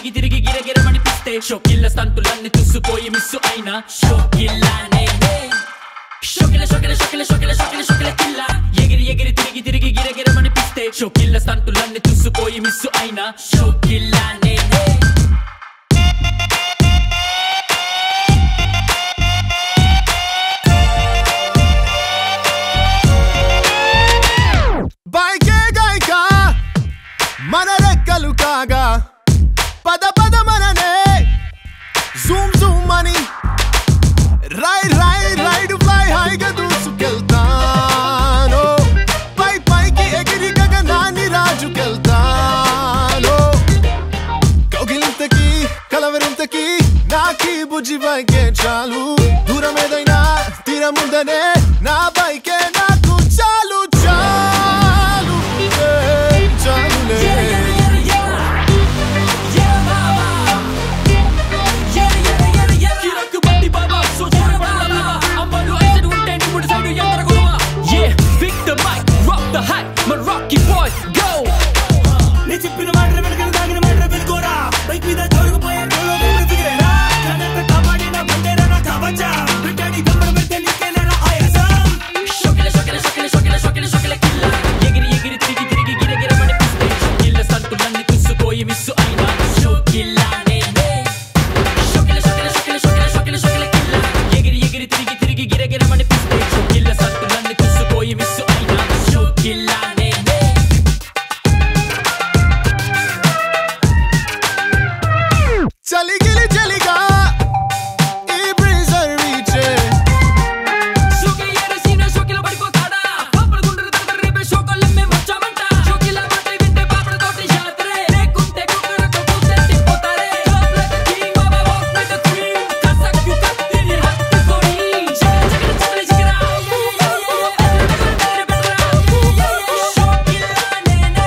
తిరిగి తిరిగి గిరగిరమనిపిస్తే షోకిల్ల స్తంతులన్నీ తుస్సుపోయి మిస్సు అయినా షోకిల్లానే షోకిల షోకిల షోకిల షోకిల షోకిల షోకిల కిల్ల ఎగిరి ఎగిరి తిరిగి తిరిగి గిరగిరమనిపిస్తే షోకిల్ల స్తంతులన్నీ తుస్సుపోయి మిస్సు అయినా షోకిల్లానే బైకే గాయక మన రెక్కలు కాగా పద పద మననే జూమ్ జూమ్ అని రై రై రైడ్ ఫ్లై హైగా దూసుకెళ్తాను పై పైకి ఎగిరి గగనాన్ని రాజుకెళ్తాను కౌగిలింతకి కలవరింతకి నాకి బుజ్జి బైకే చాలు దూరం ఏదైనా తీరముందనే నా బైకే నాకు చాలు చాలు ఏ, చాలులే కిరకు బండి బాబా సోచర బాబా అమ్మలు ఐసెడ్ ఉంటే నిమ్ముడు సైడు ఎంతర గురువ Yeah, pick the mic, rock the hype, my rocky boy, go! నీ చెప్పిన మాట వెనకలు దాగిన మాట వెనుకోరా బైక్ మీద జరుగుపోయే డోలో వెనుక ఫిగరేరా కనెక్ట్ కబడ్డీ నా బండేరా నా కవచా బిడ్డడి గమ్మడ పెడితే నీకేలేరా ఆయాసం షోకిల షోకిల షోకిల షోకిల షోకిల షోకిల కిల్ల ఎగిరి ఎగిరి తిరిగి తిరిగి గిరగిర మనిపిస్తే షోకిల్ల సంతులన్నీ తుస్సుపోయి మిస్సు అయినా షోకిల్లానే షోకిల షోకిల షోకిల షోకిల షోకిల షోకిల కిల్ల ఎగిరి ఎగిరి తిరిగి తిరిగి గిరగిర మనిపిస్తే షోకిల్ల సంతులన్నీ తుస్సుపోయి మిస్సు అయినా షోకిల్లానే చలిగిలి చలిగా ఈ బ్రీజర్ వీచే షోకిల ఏరసీన షోకిల పడిపోతాడా పాపల గుండెలు తండ్రి రేపే షోకల్లమ్మే ముచ్చామంట షోకిల మాట వింటే పాపల తోటి జాతరే లేకుంటే కుక్కరకు కూర్చెట్టి పోతారే లోపల కింగ్ బాబా వాక్ క్వీన్ కసక్కు కత్తిని హత్తుకొని జగడ జగడ జగడ షోకిల నేనే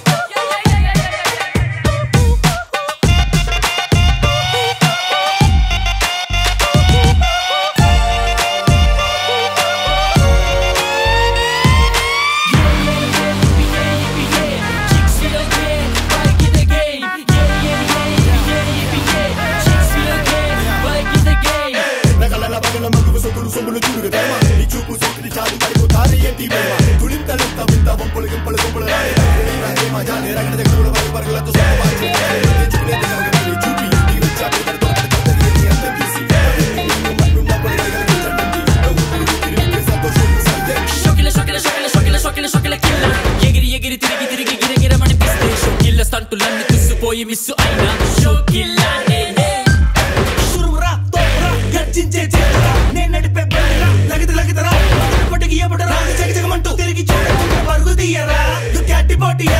నా కళ్ళ పగల మగువ సొక్కులు సొమ్ములు చూడుగ ధర్మ నీ చూపు సొక్కుని చాలు పడిపోతారు ఏంటి ప్రేమ తులింతలింత వింత వంపులు గింపలు గుంపులు రాయి హేమ జానే రగడ దగ్గర వారి పరుగులతో సొంత తెచ్చుకునే దగ్గర చూపి నీ వచ్చా పెడతో పడతది నీ అంత తీసి మన్ను మప్పలు సంతోషం సందే షోకిల షోకిల షోకిల షోకిల షోకిల షోకిల కిల్ల ఎగిరి ఎగిరి తిరిగి తిరిగి గిరగిరమనిపిస్తే షోకిల్ల స్తంటులన్నీ తుస్సుపోయి మిస్సు అయినా షోకిల్లా నేనే సురురా తోరా గర్జించే చేతురా నేను నడిపే బండిరా లగిత లగితరా పట్టుకి ఎప్పుడరా జగ జగమంటూ తిరిగి చూడకుండా పరుగు తీయరా దుక్కాటి పోటీయా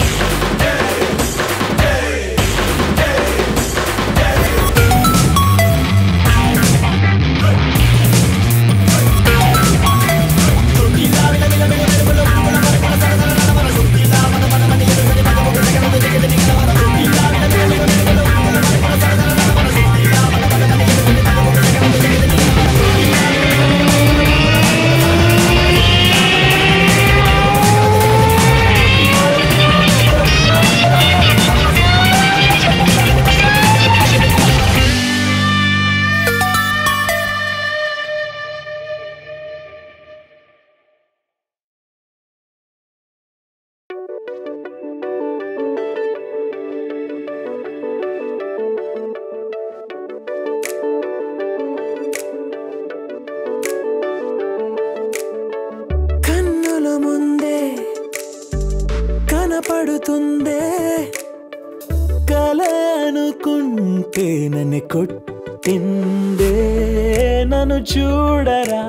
కన్నుల ముందే కనపడుతుందే కల అనుకుంటే నన్ను కొట్టిందే నన్ను చూడరా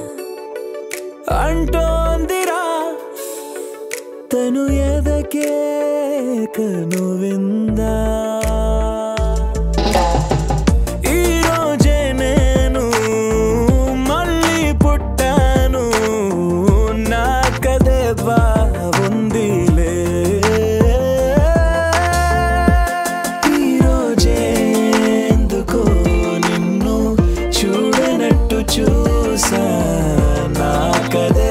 అంటోందిరా తను ఎదకే కను విందా ఈ రోజే నేను మళ్ళీ పుట్టాను నాకదే బాగుందిలే ఈ రోజే ఎందుకో నిన్ను చూడనట్టు చూసా నాకదే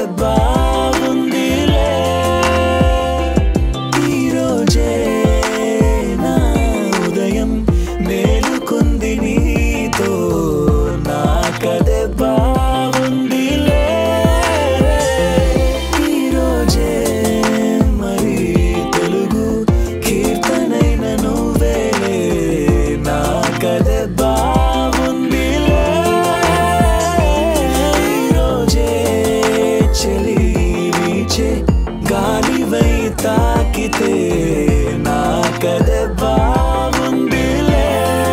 బాగుందిలే ఈ రోజే నా కాలివై తాకితే నాకదే బాగుందిలే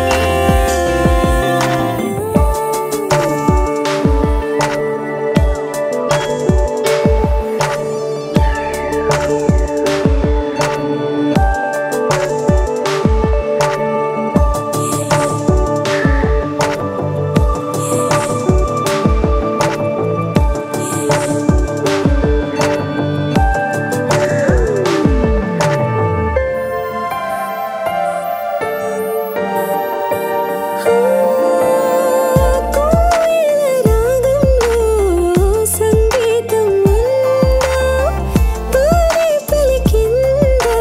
రాగంలో సంగీతం ఉందా పాడే పలికిందా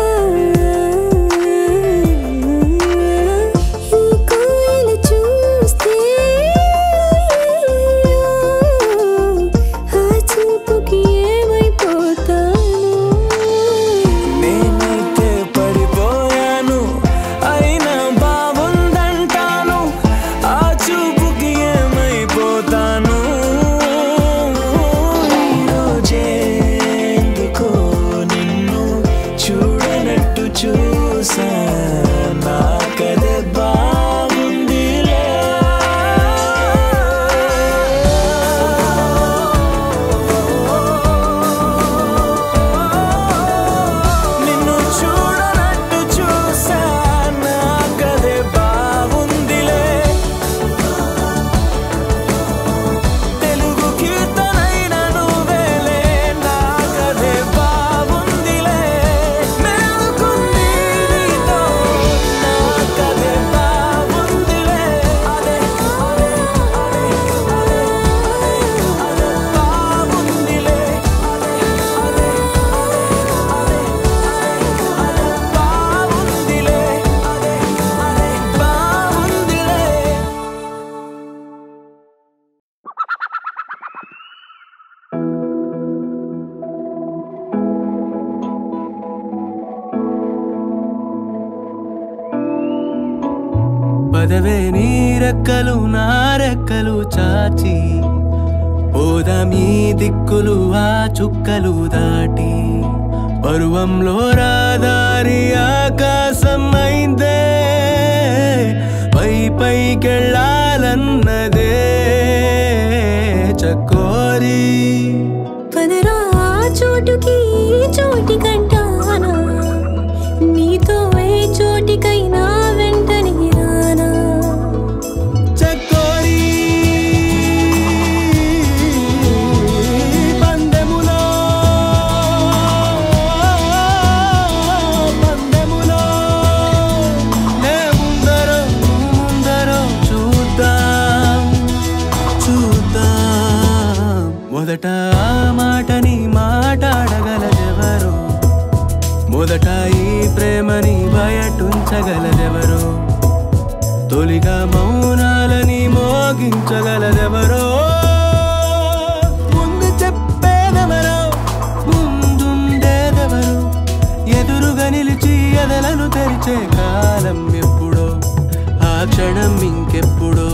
ఈ కోయిల చూస్తే ఆ చూపుకి ఏమైపోతాను నేనైతే పడిపోయాను అయినా బాగుందంటాను ఆ చూపుకి ఏమైపోతాను ఈరోజే ఎందుకో నిన్ను చూడనట్టు చూసా నాకదే బాగుందిలే నిన్ను చూడనట్టు చూసా నాకదే బాగుందిలే తెలుగు కీర్తనైన నువ్వేలే నాకదే బాగుందిలే మేలుకుంది నీతో నాకదే బాగుందిలే అదే అదే అదే అదే అదే బాగుందిలే అదే అదే అదే అదే బాగుందిలే అదే అదే బాగుందిలే పదవే నీ రెక్కలు నా రెక్కలు చాచి పోదమీ దిక్కులు ఆ చుక్కలు దాటి పరువంలో రాదారి ఆకాశం అయిందే పై పైకెళ్ళాలన్నదే చకోరీ పదరా ఆ చోటుకి ఈ చోటి కంటానా నీతో ఏ చోటికైనా వెంటనే రానా చకోరీ పందెములో పందెములో నే ముందరో నువ్వు ముందరో చూద్దాం చూద్దాం మొదట ఆ మాటని మాట్లాడగలదెవరు మొదట ఈ ప్రేమని బయటుంచగలదెవరు తొలిగా మౌనాలని మోగించగలదెవరో ముందు చెప్పేదెవరో ముందుండేదెవరు ఎదురుగా నిలిచి ఎదలను తెరిచే కాలం ఎప్పుడో ఆ క్షణం ఇంకెప్పుడో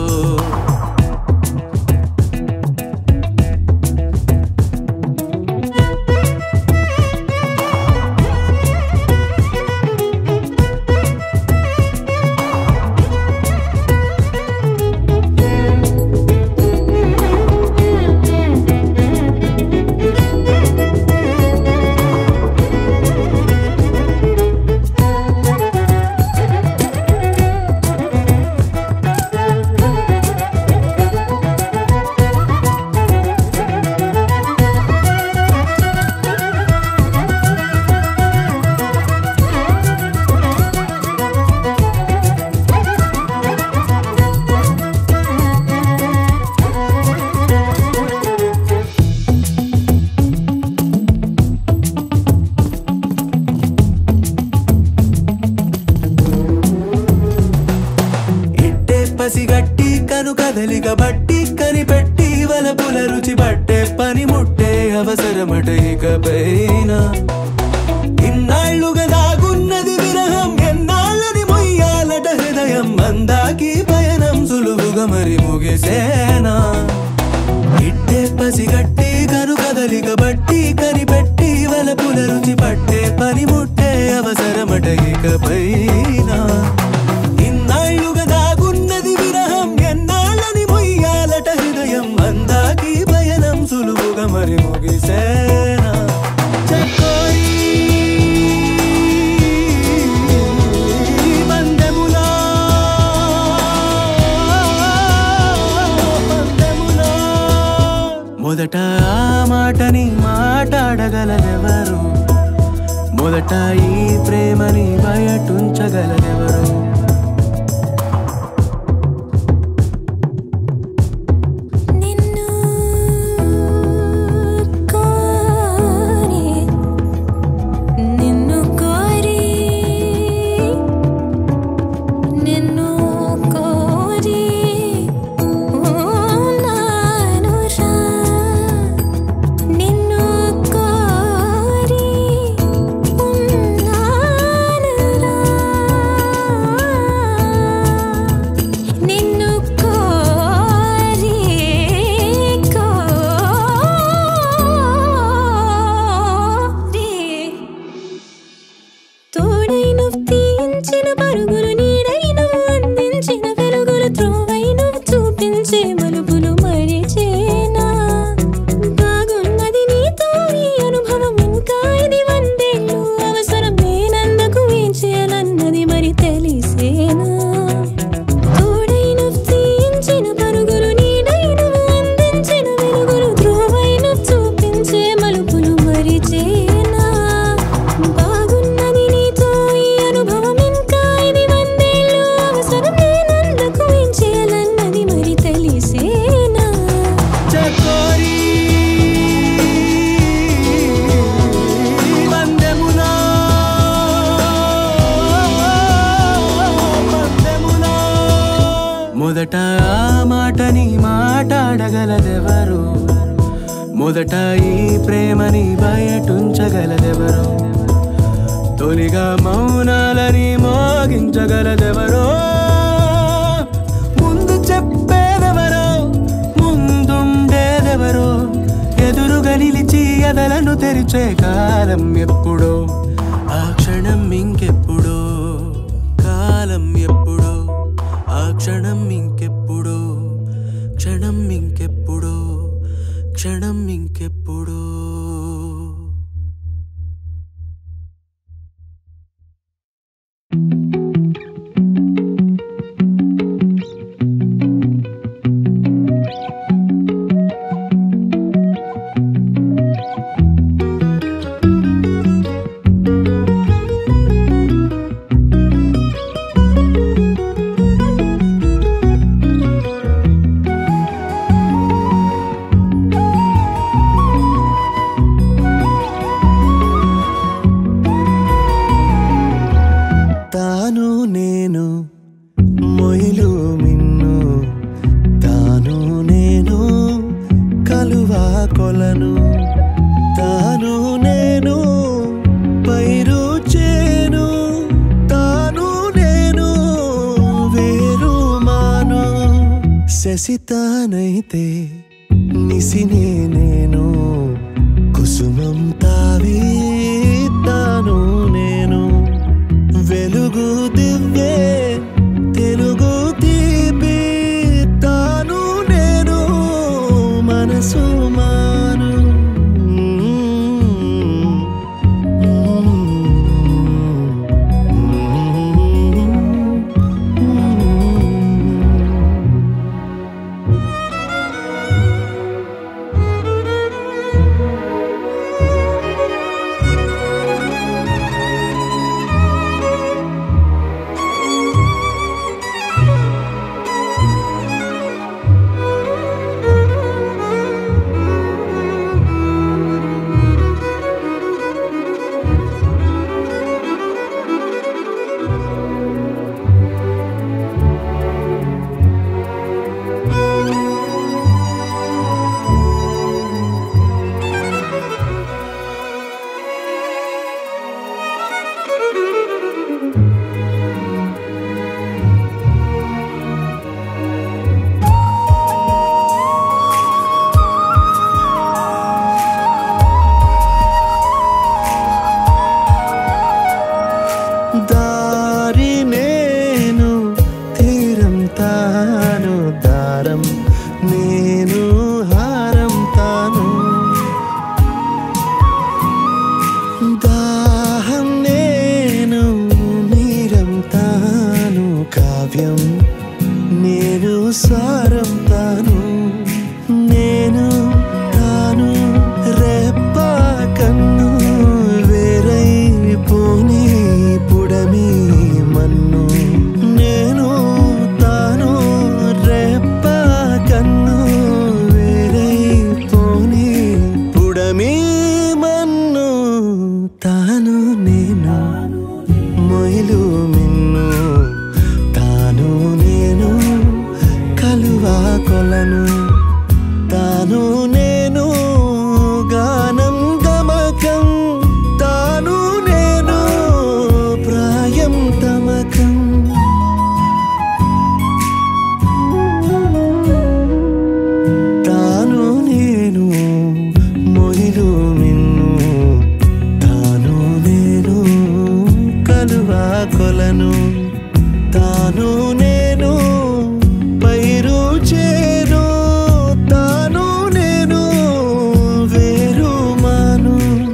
పసిగట్టి కను కదలిక బట్టి కనిపెట్టి వలపుల రుచి పట్టే పని ముట్టే అవసరమట ఇకపైన ఇన్నాళ్ళుగా దాగున్నది విరహం ఎన్నాళ్ళని మొయ్యాలట హృదయం అందాకి పయనం సులువుగా మరి ముగిసేనా ఇట్టే పసిగట్టి కను కదలిక బట్టి కనిపెట్టి వలపుల రుచి పని పట్టే పని ముట్టే అవసరమట ఇకపైన ఇన్నాళ్ళుగా దాగున్నది విరహం ఎన్నాళ్ళని మొయ్యాలట హృదయం అందాకి పయనం సులువుగా మరి ముగిసేనా చకోరీ బందెములా బందెములా మొదట ఆ మాటని మాట్లాడగలదెవరు మొదట ఈ ప్రేమని బయటుంచగలదెవరు నిన్ను కోరి నిన్ను కోరి నిన్ను కోరి ఉన్నానురా నిన్ను కోరి ఉన్నానురా నిన్ను కోరి కోరి తోడై నువ్వు తీయించిన పరుగులు నీడై నువ్వు అందించిన వెలుగులు త్రోవై నువ్వు చూపించే మలుపులు మరిచేనా బాగున్నది నీతో ఈ అనుభవం ఇంకా ఇది వందేళ్ళు అవసరం నేనందుకు ఏం చేయాలన్నది మరి తెలిసేనా తోడై నువ్వు తీయించిన పరుగులు నీడై నువ్వు అందించిన వెలుగులు త్రోవై నువ్వు చూపించే మలుపులు మరిచేనా బాగున్నది నీతో ఈ అనుభవం ఇంకా ఇది వందేళ్ళు అవసరం నేనందుకు ఏం చేయాలన్నది మరి తెలిసేనా చకోరీ బందెములా బందెములా మొదట ఆ మాటని మాట్లాడగలదెవరు మొదట ఈ ప్రేమని బయటుంచగలదెవరు తొలిగా మౌనాలని మోగించగలదెవరో ముందు చెప్పేదెవరో ముందుండేదెవరో ఎదురుగా నిలిచి ఎదలను తెరిచే కాలం ఎప్పుడో ఆ క్షణం ఇంకెప్పుడో కాలం ఎప్పుడో ఆ క్షణం ఇంకెప్పుడో క్షణం ఇంకెప్పుడో క్షణం ఇంకెప్పుడో తాను నేను మొయిలు మిన్ను తాను నేను కలువా కొలను తాను నేను పైరు చేను తాను నేను వేరు మాను శశితానైతే నిసినే నేను కుసుమం తావి తాను నేను వెలుగు దివ్వే తెలుగు తీపి తాను నేను మనసు మాను ద్రవ్యం నేను సారం తాను నేను తాను రెప్ప కన్ను వేరై పోనీ పుడమి మన్ను నేను తాను రెప్ప కన్ను వేరై పోనీ పుడమి మన్ను తాను నేను మొయిలు మిన్ను తాను నేను కలువా కొలను తాను నేను గానం గమకం తాను నేను ప్రాయం తమకం తాను నేను మొయిలు మిన్ను తాను నేను కలువా కొలను తాను నేను పైరు చేను తాను నేను వేరు మాను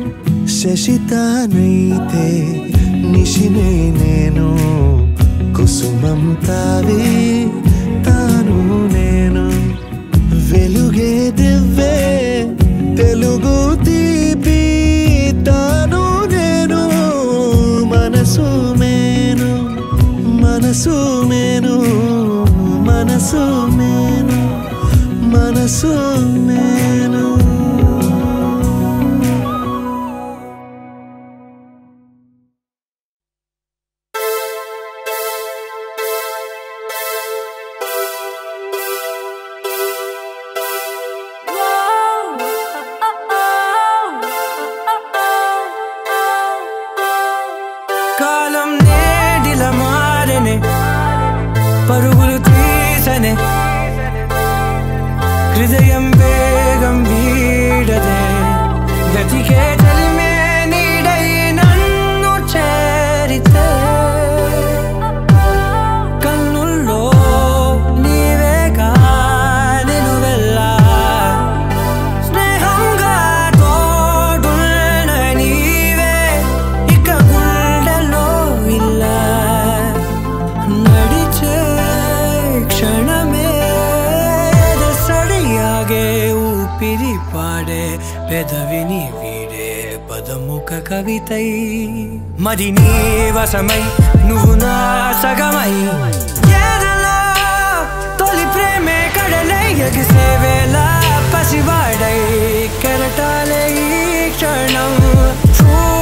శశితానైతే నిశినే నేను కుసుమం తావి తాను నేను వెలుగే దివ్వే తెలుగు తీపి తాను నేను మనసు మేను మనసు మేను మనసు మేను మనసు మేను కాలం నేడిల మారనే పరుగులు తీసనే హృదయం వేగం వీడదే గతికే చలిమే నీడై నన్ను చేరితే కన్నుల్లో నీవేగా నిలువెల్లా స్నేహంగా తోడున్న నీవే ఇక గుండెలో ఇలా నడిచే క్షణమే సడియాగే ఊపిరి పాడే పెదవిని వీడే పదముఖ కవితై మరి నీ వశమై నువ్వు నా సగమై ఎదలో తొలి ప్రేమే కడలై ఎగిసే వేళ పసివాడై కెరటాలే ఈ క్షణం చూ